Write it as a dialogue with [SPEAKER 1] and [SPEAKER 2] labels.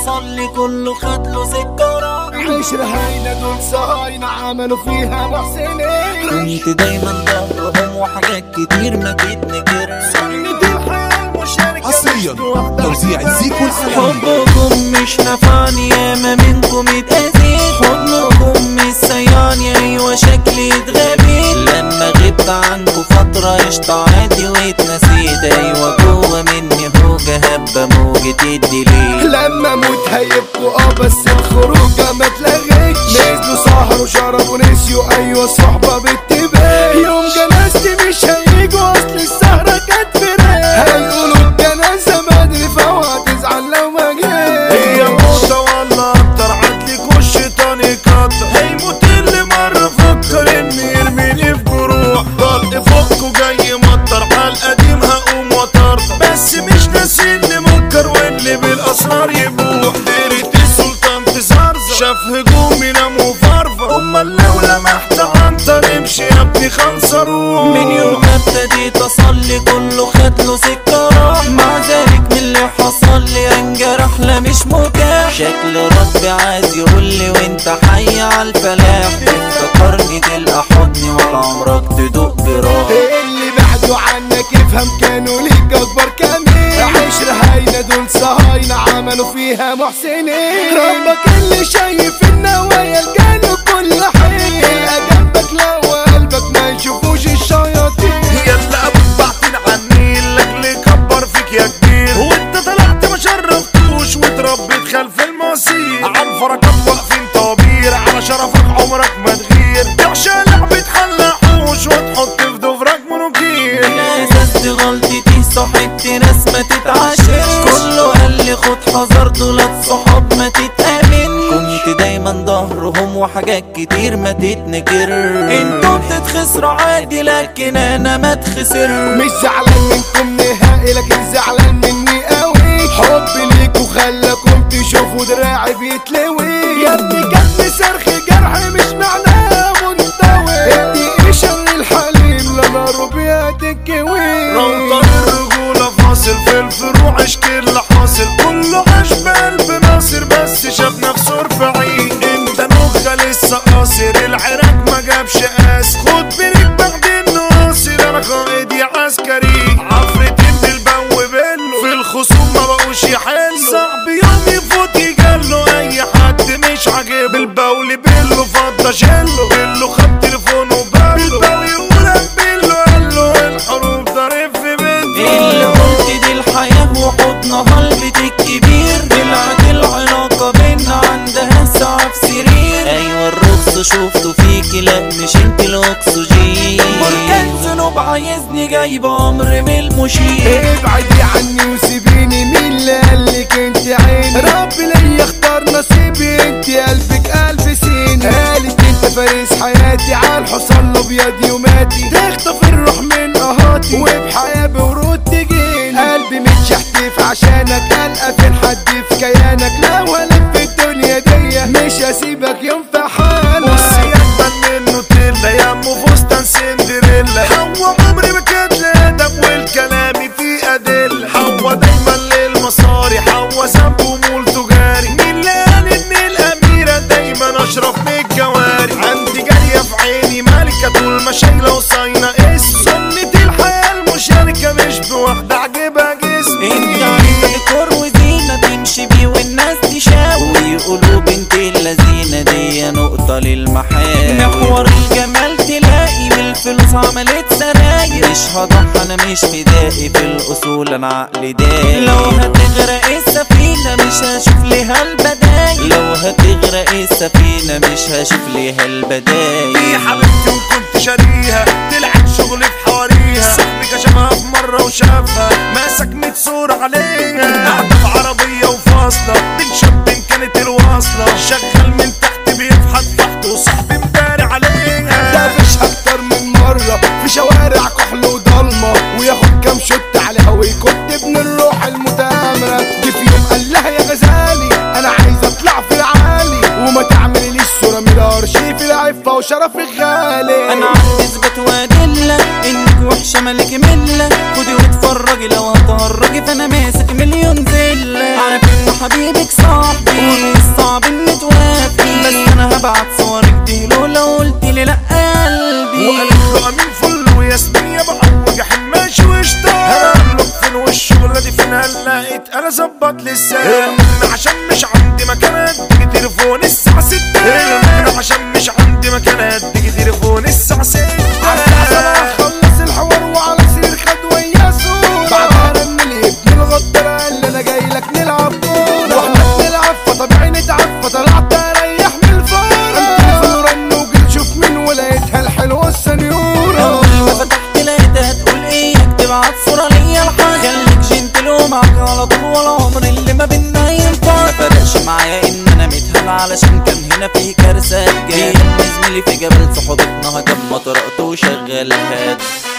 [SPEAKER 1] تصلي كله خد له سكرة
[SPEAKER 2] عشر هاينة دول صهاينة عملوا فيها محسنين
[SPEAKER 1] كنت دايما ظهرهم وحاجات كتير ما تتنكرش
[SPEAKER 2] سنة الحياة المشاركة
[SPEAKER 3] حصريا توزيع الزيكو الحلوي
[SPEAKER 1] حبكم مش نفعني ياما منكم اتأذيت حضنكم مش سياني ايوه شكلي اتغبيت لما غبت عنكم فترة قشطة عادي واتنسيت ايوه جوه مني هوجة هبة موجة الدليل
[SPEAKER 2] لما اموت هيبقوا اه بس الخروجه ما اتلغتش نزلوا سهروا شربوا نسيوا ايوه صحبه بالتباع يوم جنازتي مش هيجوا اصل السهره كانت فراق هيقولوا الجنازه بدري فاوعى تزعل لو ما جيت
[SPEAKER 4] هي موتة ولا اكتر عدلك والشيطان يكتر هيموت اللي مرة فكر اني يرميني في جروح ضل فكه جاي مطر على القديم هقوم وطرطر بس مش ناسي اللي منكر واللي بالاسرار يبوح ديرة السلطان تزرزر شاف هجومي نام وفرفر امال لو لمحت عنتر امشي يا ابني خنصروح
[SPEAKER 1] من يوم ما ابتديت اصلي كله خد له سكرة مع ذلك من اللي حصل لي انجرح لا مش مكاح شكل ربي عايز يقول لي وانت حي على الفلاح تفتكرني تلقى حضني ولا عمرك تدوق جراح
[SPEAKER 2] اللي بعدوا عنك افهم كانوا ليك اكبر كمين عشر هاينة دول صهاينة عملوا فيها محسنين ربك اللي شايف النوايا الجانب كل حين يبقى جنبك لو قلبك ما يشوفوش الشياطين
[SPEAKER 4] يلا ابوك بعتين عني اللي كبر فيك يا كبير وانت طلعت ما شرفتوش وتربيت خلف المصير عن فركات واقفين طوابير على شرفك عمرك ما تغير تعشى لعبة حلاحوش وتحط في ضفرك منوكير
[SPEAKER 1] الاساس دي غلطتي صاحبت ناس ما تتعاشرش كله قال لي خد حذر دولت صحاب ما تتامن كنت دايما ظهرهم وحاجات كتير ما تتنكر انتوا بتتخسروا عادي لكن انا ما اتخسر
[SPEAKER 2] مش زعلان منكم نهائي لكن زعلان مني قوي حبي ليكوا خلاكم تشوفوا دراعي بيتلوي يا ابني جت صرخ جرح مش معناه منطوي ادي شر الحليم لا نار بيتكوي
[SPEAKER 4] روضة الرجولة فاصل في الفروع اشكي اللي حاصل كله عاش بقلب ناصر بس شاف نفسه رفعين انت نخة لسه قاصر العراق ما جابش قاس خد بريك بعد الناصر انا قائدي عسكري عفرتين بالبو بيلو في الخصوم ما بقوش يحلوا صعب يوم يفوت يجله اي حد مش عاجب البول بيلو فضى شيله بيلو خد تليفونه وبابله بالبو يقولك بيلو قال له الحروب ضارب في بيته
[SPEAKER 1] اللي قلت دي الحياة وحضنها البيت الكبير طلعت العلاقة بينا عندها ساعة في سرير أيوة الرخص شفته فيكي لا مش انت الأكسجين بركان ذنوب عايزني جايب أمر من المشير
[SPEAKER 2] ابعدي عني وسيبيني مين اللي قالك انت عيني ربي ليا اختار نصيبي انت قلبك قلب سين قالت انت فارس حياتي على الحصان الابيض يوماتي تخطف الروح من قهاتي وبحياة بورود تجيني قلبي متشحتف عشانك القى في حد في كيانك لو هلف في الدنيا دي مش هسيبك يوم في حالك
[SPEAKER 4] بصي اجمل منه تيلا يا ام فستان سندريلا حوا عمري ما كانت الادب والكلام فيه ادله حوا دايما للمصاري حوا ذنب ومول تجاري مين اللي قال ان الاميره دايما اشرف من الجواري عندي جاريه في عيني مالكه طول ما شايله وصاينه اسم سنه الحياه المشاركه مش بواحده عجبها جسمي
[SPEAKER 1] انت عايزة ديكور وزينة تمشي بيه والناس تشاور ويقولوا بنت اللذينة دي نقطة للمحال محور الجمال تلاقي بالفلوس عملت سراير مش هضحى انا مش فدائي في الاصول انا عقلي دايق لو هتغرق السفينة مش هشوف ليها البدايل لو هتغرق السفينة مش هشوف ليها البدايل
[SPEAKER 4] يا حبيبتي وكنت شاريها طلعت شغل في حواريها صاحبي كشفها في مرة وشافها ماسك ميت صورة عليها قاعدة في عربية وفاصلة بين شاب كانت الواصلة شغال من تحت بيفحت فحت وصاحبي مداري عليها
[SPEAKER 2] ده مش اكتر من مرة في شوارع كحل وضلمة وياخد كام شوت عليها ويكت ابن الروح المتآمرة جه في يوم قال لها يا غزالي انا عايز اطلع في العالي وما تعمليش صورة من الارشيف العفة وشرف الغالي
[SPEAKER 1] انا عندي اثبت وادله انك وحشه وحشة ملك ملة خدي واتفرجي لو هتهرجي فانا ماسك مليون زلة عارف ان حبيبك صاحبي صعب ان توافقي بس انا هبعت صورك دي له لو قلتلي لا يا قلبي
[SPEAKER 4] وقالت له امين فل وياسمين يا بعوج حماش واشتاق هقول لك فين والشغله دي فين هلقيت انا ظبط لسان عشان مش عندي مكانات تيجي تليفون الساعه 6 عشان مش عندي مكانات تيجي تليفون الساعه 6
[SPEAKER 2] خلص الحوار وعلى سير خد وياسو بعد ان الابن الغدر قال لي انا جاي لك نلعب كوره واحنا بنلعب فطبيعي نتعب فطلعت اريح من الفاره التليفون رن وجيت شوف مين ولقيتها الحلوه السنيوره
[SPEAKER 1] اول ما فتحت لقيتها تقول ايه تبعت صورة ليا الحاج خليك جنتل ومعاك على طول ولا عمر اللي ما بينا ينفع ما فرقش معايا ان انا متهان علشان كان هنا في كارثة جاي زميلي في جبل صحابتنا هجم ما طرقت وشغال هاد